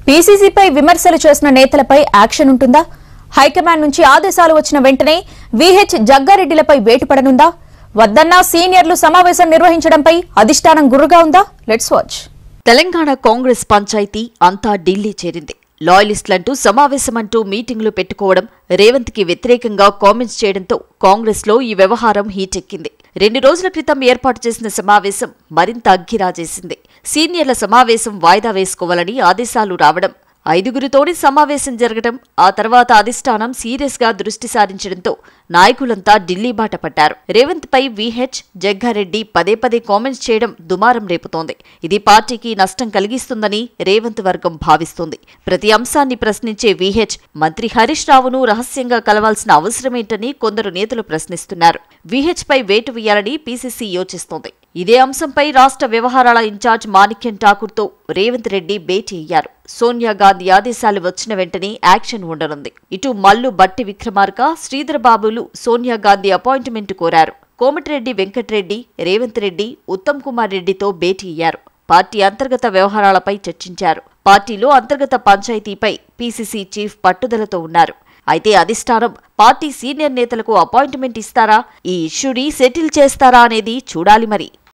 పీసీసీపై విమర్శలు చేసిన నేతలపై యాక్షన్ ఉంటుందా హైకమాండ్ నుంచి ఆదేశాలు వచ్చిన వెంటనే వీహెచ్ జగ్గారెడ్డిలపై వేటు పడనుందా వద్దన్నా సీనియర్లు సమావేశం నిర్వహించడంపై అధిష్టానం గుర్రుగా ఉందా లెట్స్ వాచ్ తెలంగాణ కాంగ్రెస్ పంచాయతీ అంతా ఢిల్లీ చేరింది లాయలిస్టులంటూ సమావేశమంటూ మీటింగులు పెట్టుకోవడం రేవంత్కి వ్యతిరేకంగా కామెంట్స్ చేయడంతో కాంగ్రెస్లో ఈ వ్యవహారం హీటెక్కింది రెండు రోజుల క్రితం ఏర్పాటు చేసిన సమావేశం మరింత అగ్గిరాజేసింది సీనియర్ల సమావేశం వాయిదా వేసుకోవాలని ఆదేశాలు రావడం ఐదుగురితోని సమావేశం జరగడం ఆ తర్వాత అధిష్టానం సీరియస్ గా దృష్టి సారించడంతో నాయకులంతా ఢిల్లీ బాట పట్టారు రేవంత్ పై విహెచ్ జగ్గారెడ్డి పదే పదే కామెంట్స్ చేయడం దుమారం రేపుతోంది ఇది పార్టీకి నష్టం కలిగిస్తుందని రేవంత్ వర్గం భావిస్తోంది ప్రతి అంశాన్ని ప్రశ్నించే విహెచ్ మంత్రి హరీష్ రావును రహస్యంగా కలవాల్సిన అవసరమేంటని కొందరు నేతలు ప్రశ్నిస్తున్నారు విహెచ్ పై వేటు వేయాలని పీసీసీ యోచిస్తోంది ఇదే అంశంపై రాష్ట్ర వ్యవహారాల ఇన్ఛార్జ్ మాణిక్యం ఠాకూర్తో రేవంత్ రెడ్డి భేటీ అయ్యారు సోనియా గాంధీ ఆదేశాలు వచ్చిన వెంటనే యాక్షన్ ఉండనుంది ఇటు మల్లు బట్టి విక్రమార్క శ్రీధర్ బాబులు సోనియా గాంధీ అపాయింట్మెంట్ కోరారు కోమటిరెడ్డి వెంకట్రెడ్డి రేవంత్ రెడ్డి ఉత్తమ్ కుమార్ రెడ్డితో భేటీ అయ్యారు పార్టీ అంతర్గత వ్యవహారాలపై చర్చించారు పార్టీలో అంతర్గత పంచాయతీపై పీసీసీ చీఫ్ పట్టుదలతో ఉన్నారు అయితే అధిష్టానం పార్టీ సీనియర్ నేతలకు అపాయింట్మెంట్ ఇస్తారా ఈ ఇష్యూని సెటిల్ చేస్తారా అనేది చూడాలి మరి